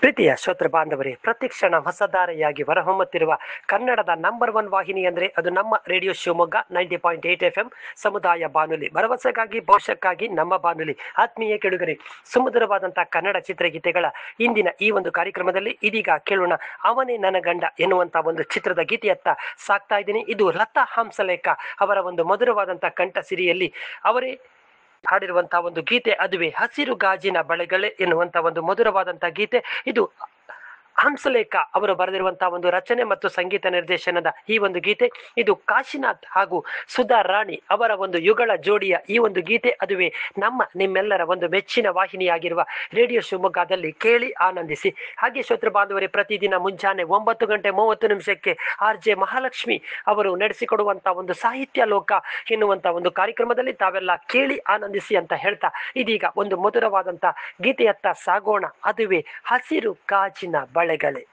ಪ್ರೀತಿಯ ಶ್ರೋತೃ ಬಾಂಧವರೇ ಪ್ರತಿಕ್ಷಣ ಹೊಸದಾರೆಯಾಗಿ ಹೊರಹೊಮ್ಮುತ್ತಿರುವ ಕನ್ನಡದ ನಂಬರ್ ಒನ್ ವಾಹಿನಿ ಅಂದರೆ ಅದು ನಮ್ಮ radio Shivamogga ninety point eight F M ಸಮುದಾಯ ಬಾನುಲಿ ಭರವಸೆಗಾಗಿ ಭವಿಷ್ಯಕ್ಕಾಗಿ ನಮ್ಮ ಬಾನುಲಿ ಆತ್ಮೀಯ ಕೆಡುಗರೆ ಸುಮಧುರವಾದಂತಹ ಕನ್ನಡ ಚಿತ್ರಗೀತೆಗಳ ಇಂದಿನ ಈ ಒಂದು ಕಾರ್ಯಕ್ರಮದಲ್ಲಿ ಇದೀಗ ಕೇಳೋಣ ಅವನೇ ನನ್ನ ಗಂಡ ಎನ್ನುವಂತಹ ಒಂದು ಚಿತ್ರದ ಗೀತೆಯತ್ತ ಸಾಕ್ತಾ ಇದ್ದೀನಿ ಇದು ಲತಾ ಹಂಸಲೇಖ ಅವರ ಒಂದು ಮಧುರವಾದಂತಹ ಕಂಠ ಸಿರಿಯಲ್ಲಿ ಅವರೇ ಹಾಡಿರುವಂತಹ ಒಂದು ಗೀತೆ ಅದುವೇ ಹಸಿರು ಗಾಜಿನ ಬಳೆಗಳೇ ಎನ್ನುವಂತಹ ಒಂದು ಮಧುರವಾದಂತಹ ಗೀತೆ ಇದು ಹಂಸಲೇಖ ಅವರು ಬರೆದಿರುವಂತಹ ಒಂದು ರಚನೆ ಮತ್ತು ಸಂಗೀತ ನಿರ್ದೇಶನದ ಈ ಒಂದು ಗೀತೆ ಇದು ಕಾಶಿನಾಥ್ ಹಾಗೂ ಸುಧಾ ರಾಣಿ ಅವರ ಒಂದು ಯುಗಳ ಜೋಡಿಯ ಈ ಒಂದು ಗೀತೆ ಅದುವೇ ನಮ್ಮ ನಿಮ್ಮೆಲ್ಲರ ಒಂದು ಮೆಚ್ಚಿನ ವಾಹಿನಿಯಾಗಿರುವ ರೇಡಿಯೋ ಶಿವಮೊಗ್ಗದಲ್ಲಿ ಕೇಳಿ ಆನಂದಿಸಿ ಹಾಗೆ ಶ್ರೋತೃ ಬಾಂಧವರೇ ಪ್ರತಿದಿನ ಮುಂಜಾನೆ ಒಂಬತ್ತು ಗಂಟೆ ಮೂವತ್ತು ನಿಮಿಷಕ್ಕೆ ಆರ್ ಜೆ ಮಹಾಲಕ್ಷ್ಮಿ ಅವರು ನಡೆಸಿಕೊಡುವಂತಹ ಒಂದು ಸಾಹಿತ್ಯ ಲೋಕ ಎನ್ನುವಂತ ಒಂದು ಕಾರ್ಯಕ್ರಮದಲ್ಲಿ ತಾವೆಲ್ಲ ಕೇಳಿ ಆನಂದಿಸಿ ಅಂತ ಹೇಳ್ತಾ ಇದೀಗ ಒಂದು ಮಧುರವಾದಂತ ಗೀತೆಯತ್ತ ಸಾಗೋಣ ಅದುವೇ ಹಸಿರು ಗಾಜಿನ ಬಳೆಗಳೇ